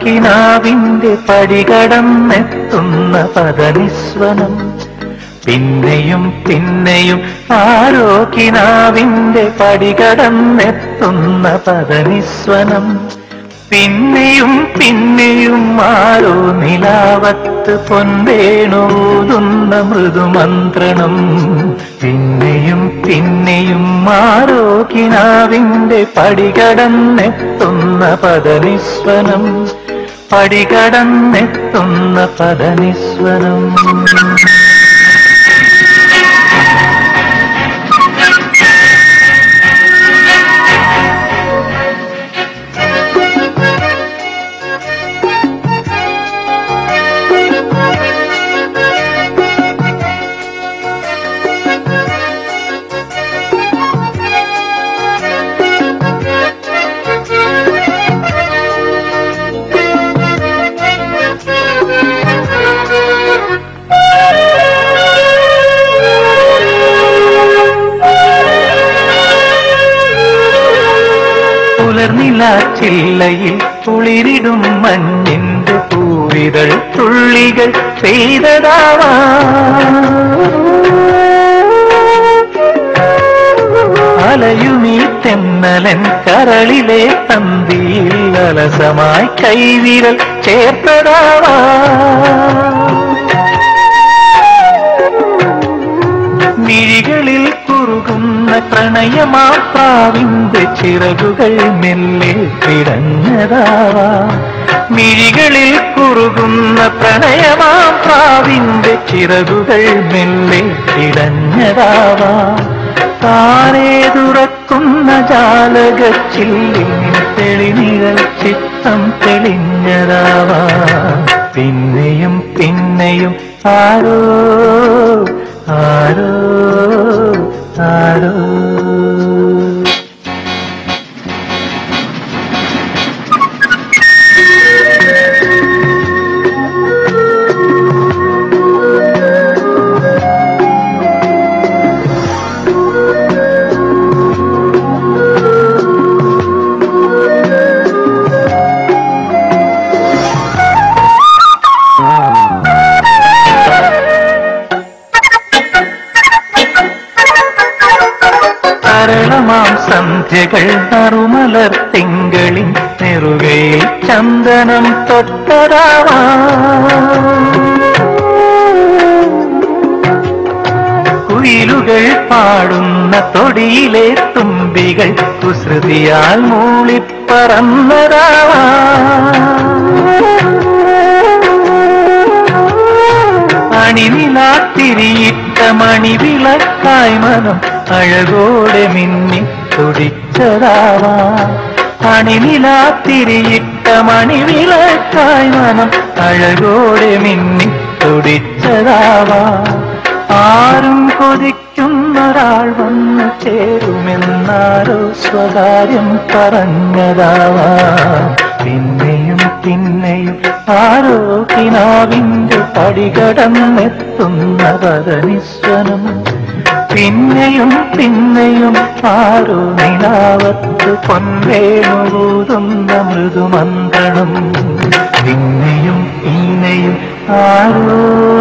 കിനാവിന്റെ പടികടന്നെത്തുന്ന പദനിസ്വനം പിന്നെയും പിന്നെയും ആരോ കിനാവിന്റെ പടികടന്നെത്തുന്ന പദനിസ്വനം പിന്നെയും പിന്നെയും ആരോ നിലാവത്ത് പൊൻവേണൂതുന്ന മൃദുമന്ത്രണം പിന്നെയും പിന്നെയും ആരോ കിനാവിന്റെ പടികടന്നെത്തുന്ന പദനിസ്വനം പടികടന്നെത്തുന്ന പദനിസ്വനം പുലർനില ചില്ലയിൽ കുളിരിടും മഞ്ഞിന്റെ പൂവിതൾ തുള്ളികൾ പെയ്തതാവാ അലയുമീ തെന്നലൻ കരളിലെ തന്തിയിൽ അലസമായി കൈവിരൽ ചേർത്തതാവാ മിഴികളിൽ കുറുകുന്ന പ്രണയമാപ്രാവിന്റെ ചിറകുകൾ മെല്ലെ പിടഞ്ഞതാവാ മിഴികളിൽ കുറുകുന്ന പ്രണയമാപ്രാവിന്റെ ചിറകുകൾ മെല്ലെ പിടഞ്ഞതാവാ താനേ തുറക്കുന്ന ജാലകച്ചില്ലിൽ തെളിനിഴൽ ചിത്തം തെളിഞ്ഞതാവാ പിന്നെയും പിന്നെയും ആരോ ആരോ ആരോ സരളമാം സന്ധ്യകൾ നറുമലർ തിങ്കളിൻ നെറുകയിൽ ചന്ദനം തൊട്ടതാവാ കുയിലുകൾ പാടുന്ന തൊടിയിലെ തുമ്പികൾ കുസൃതിയാൽ മൂളിപ്പറന്നതാവാ അണിനിലാത്തിരിയിട്ട മണിവിളക്കായി മനം അഴകോടെ മിന്നി തുടിച്ചതാവാ അണിനിലാത്തിരിയിട്ട മണിവിളക്കായി മനം അഴകോടെ മിന്നി തുടിച്ചതാവാ ആരും കൊതിക്കുന്നൊരാൾ വന്നു ചേരുമെന്നാരോ സ്വകാര്യം പറഞ്ഞതാവാ പിന്നെയും പിന്നെയും ആരോ കിനാവിന്റെ പടികടന്നെത്തുന്ന പദനിസ്വനം പിന്നെയും പിന്നെയും ആരോ നിലാവത്ത് പൊൻവേണൂതുന്ന മൃദുമന്ത്രണം പിന്നെയും പിന്നെയും ആരോ